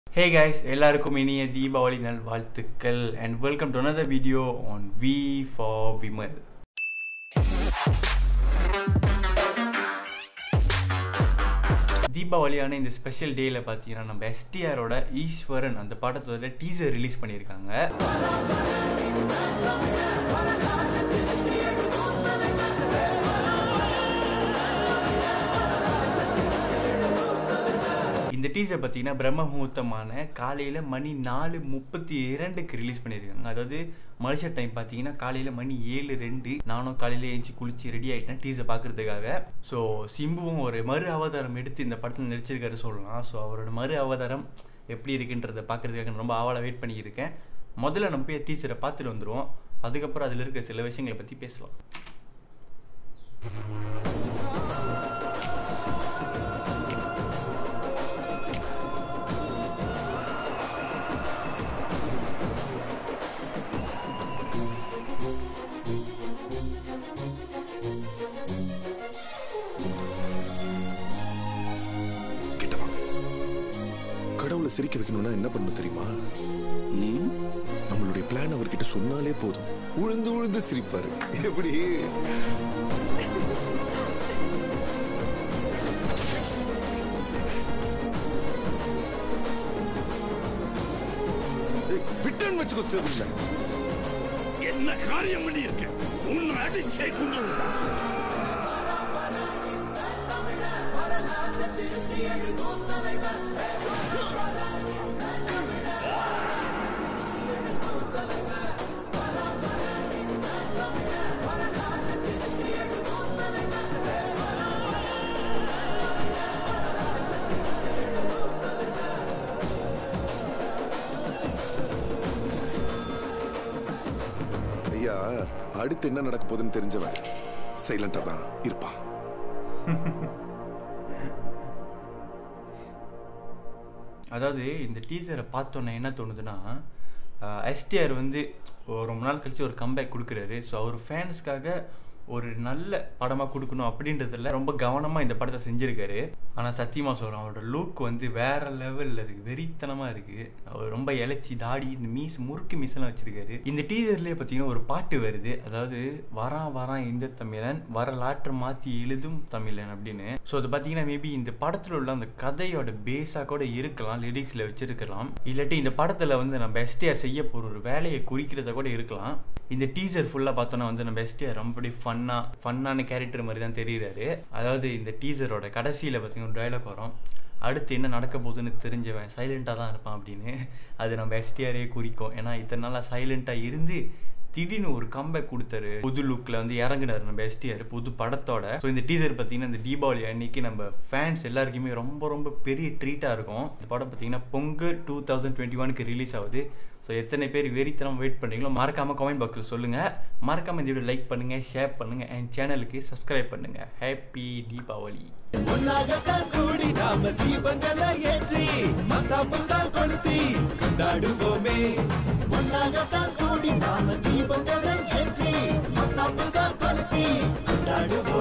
Hey guys எல்லாருக்கும் இனிய தீபாவளி நல் வாழ்த்துக்கள் and welcome to another video on V for Vimal தீபாவளியான இந்த ஸ்பெஷல் டேயில் பார்த்தீங்கன்னா நம்ம எஸ்டிஆரோட ஈஸ்வரன் அந்த பாடத்தோட டீசர் ரிலீஸ் பண்ணியிருக்காங்க இந்த டீசர் பார்த்தீங்கன்னா பிரம்ம முகூர்த்தமான காலையில் மணி நாலு முப்பத்தி இரண்டுக்கு ரிலீஸ் பண்ணியிருக்காங்க அதாவது மனுஷ டைம் பார்த்தீங்கன்னா காலையில் மணி ஏழு ரெண்டு நானும் காலையில் ஏஞ்சி குளிச்சு ரெடி ஆகிட்டேன் டீசர் பார்க்குறதுக்காக ஸோ சிம்புவும் ஒரு மறு அவதாரம் எடுத்து இந்த படத்தில் நடிச்சிருக்காரு சொல்லலாம் ஸோ அவரோட மறு அவதாரம் எப்படி இருக்குன்றதை பார்க்குறதுக்காக நான் ரொம்ப ஆவலாக வெயிட் பண்ணியிருக்கேன் முதல்ல நம்ம போய் டீச்சரை பார்த்துட்டு வந்துடுவோம் அதுக்கப்புறம் அதில் இருக்கிற சில விஷயங்களை பற்றி பேசலாம் கிட்ட வாங்க கடவுளை சிரிக்க வைக்கணும்னா என்ன பண்ணணும் தெரியுமா ம்? நம்மளுடைய பிளான் அவர்கிட்ட சொன்னாலே போதும் உழுந்து உழுந்து சிரிப்பாரு எப்படி ஏய், விட்டேன்னு வச்சுக்கோ சரியில்லை என்ன காரியம் பண்ணியிருக்க உன்னை அடிச்சே கொண்டு ஐயா அடுத்து என்ன நடக்க போகுதுன்னு தெரிஞ்சவன் சைலண்டா தான் இருப்பான் அதாவது இந்த டீசரை பார்த்தோன்னே என்ன தோணுதுன்னா எஸ்டிஆர் வந்து ஒரு ரொம்ப நாள் கழிச்சு ஒரு கம்பேக் கொடுக்குறாரு ஸோ அவர் ஃபேன்ஸ்க்காக ஒரு நல்ல படமாக கொடுக்கணும் அப்படின்றதுல ரொம்ப கவனமாக இந்த படத்தை செஞ்சுருக்காரு ஆனால் சத்தியமாக சொல்கிறேன் அவரோட லுக் வந்து வேற லெவலில் இருக்குது வெறித்தனமாக இருக்குது அவர் ரொம்ப இழைச்சி தாடி இந்த மீஸ் முறுக்கு மீசெல்லாம் வச்சிருக்காரு இந்த டீசர்லேயே பார்த்தீங்கன்னா ஒரு பாட்டு வருது அதாவது வரான் வரான் இந்த தமிழன் வரலாற்று மாற்றி எழுதும் தமிழன் அப்படின்னு ஸோ அது பார்த்தீங்கன்னா மேபி இந்த படத்தில் உள்ள அந்த கதையோட பேஸாக கூட இருக்கலாம் லிரிக்ஸில் வச்சிருக்கலாம் இல்லாட்டி இந்த படத்தில் வந்து நம்ம எஸ்டிஆர் செய்ய போகிற ஒரு வேலையை குறிக்கிறத கூட இருக்கலாம் இந்த டீசர் ஃபுல்லாக பார்த்தோன்னா வந்து நம்ம எஸ்டிஆர் ரொம்ப ஃபன்னாக ஃபன்னான கேரக்டர் மாதிரி தான் தெரியுறாரு அதாவது இந்த டீசரோட கடைசியில் பார்த்தீங்கன்னா ஒரு டைலாக் வரும் அடுத்து என்ன நடக்க போகுதுன்னு தெரிஞ்சவன் சைலண்ட்டாக தான் இருப்பான் அப்படின்னு அது நம்ம எஸ்டிஆரே குறிக்கும் ஏன்னா இத்தனை நாளாக சைலண்ட்டாக இருந்து திடீர்னு ஒரு கம்பேக் கொடுத்தாரு புது லுக்கில் வந்து இறங்குனாரு நம்ம எஸ்டிஆர் புது படத்தோட ஸோ இந்த டீசர் பார்த்தீங்கன்னா இந்த தீபாவளி அன்னைக்கு நம்ம ஃபேன்ஸ் எல்லாருக்குமே ரொம்ப ரொம்ப பெரிய ட்ரீட்டாக இருக்கும் இந்த படம் பார்த்தீங்கன்னா பொங்கல் டூ தௌசண்ட் டுவெண்ட்டி ஒனுக்கு ரிலீஸ் ஆகுது ஸோ எத்தனை பேர் வெறித்தனம் வெயிட் பண்ணுறீங்களோ மறக்காமல் கமெண்ட் பாக்ஸில் சொல்லுங்கள் மறக்காமல் இந்த வீடியோ லைக் பண்ணுங்கள் ஷேர் பண்ணுங்கள் என் சேனலுக்கு சப்ஸ்கிரைப் பண்ணுங்கள் ஹாப்பி தீபாவளி ஒன்னாகத்தான் கூடி நாம தீபங்களை ஏற்றி மத்தாப்புத்தான் கொளுத்தி கொண்டாடுவோமே ஒன்னாகத்தான் கூடி நாம தீபங்களை ஏற்றி மத்தாப்புத்தான் கொளுத்தி கொண்டாடுவோம்